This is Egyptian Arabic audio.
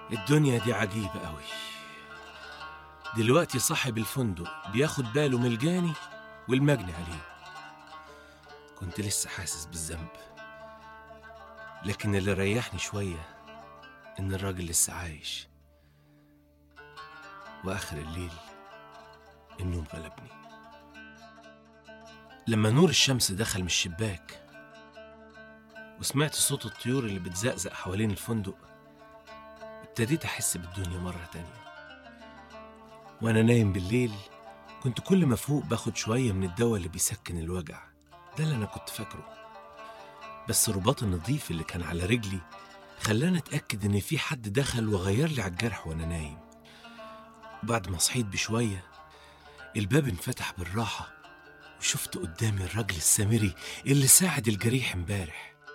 الدنيا دي عجيبة قوي دلوقتي صاحب الفندق بياخد باله من الجاني والمجني عليه كنت لسه حاسس بالذنب لكن اللي ريحني شوية إن الراجل لسه عايش وآخر الليل النوم غلبني لما نور الشمس دخل من الشباك وسمعت صوت الطيور اللي بتزقزق حوالين الفندق ابتديت أحس بالدنيا مرة تانية وأنا نايم بالليل كنت كل ما فوق باخد شوية من الدواء اللي بيسكن الوجع ده اللي أنا كنت فاكره بس رباط النظيف اللي كان على رجلي خلاني أتأكد إن في حد دخل وغير لي على الجرح وأنا نايم وبعد ما صحيت بشوية الباب انفتح بالراحة وشفت قدامي الراجل السامري اللي ساعد الجريح امبارح